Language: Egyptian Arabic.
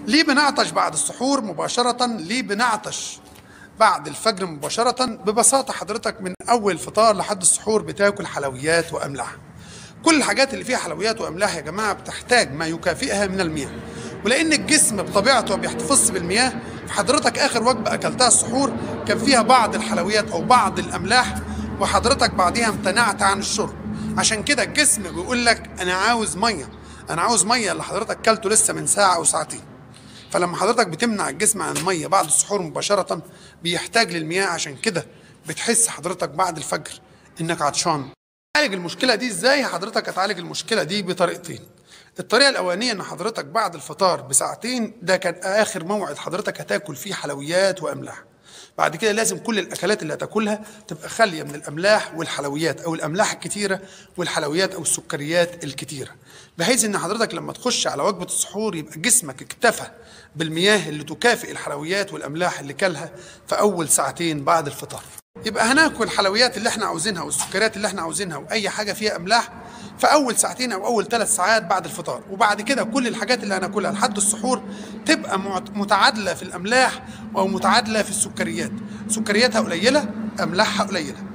ليه بنعطش بعد السحور مباشرة ليه بنعطش بعد الفجر مباشرة ببساطة حضرتك من أول فطار لحد السحور بتاكل حلويات وأملاح كل الحاجات اللي فيها حلويات وأملاح يا جماعة بتحتاج ما يكافئها من المياه ولأن الجسم بطبيعته ما بيحتفظش بالمياه فحضرتك آخر وجبة أكلتها السحور كان فيها بعض الحلويات أو بعض الأملاح وحضرتك بعديها امتنعت عن الشرب عشان كده الجسم بيقول لك أنا عاوز مية أنا عاوز مية اللي حضرتك كلته لسه من ساعة أو ساعتين فلما حضرتك بتمنع الجسم عن الميه بعد السحور مباشره بيحتاج للمياه عشان كده بتحس حضرتك بعد الفجر انك عطشان تعالج المشكله دي ازاي حضرتك هتعالج المشكله دي بطريقتين الطريقه الاولانيه ان حضرتك بعد الفطار بساعتين ده كان اخر موعد حضرتك هتاكل فيه حلويات واملاح بعد كده لازم كل الاكلات اللي هتاكلها تبقى خاليه من الاملاح والحلويات او الاملاح الكتيره والحلويات او السكريات الكتيره بحيث ان حضرتك لما تخش على وجبه السحور يبقى جسمك اكتفى بالمياه اللي تكافئ الحلويات والاملاح اللي كلها في اول ساعتين بعد الفطار يبقى هناكل الحلويات اللي احنا عاوزينها والسكريات اللي احنا عاوزينها واي حاجه فيها املاح في اول ساعتين او اول ثلاث ساعات بعد الفطار وبعد كده كل الحاجات اللي هناكلها لحد السحور تبقى معت- متعادله في الاملاح او متعادله في السكريات سكرياتها قليله املاحها قليله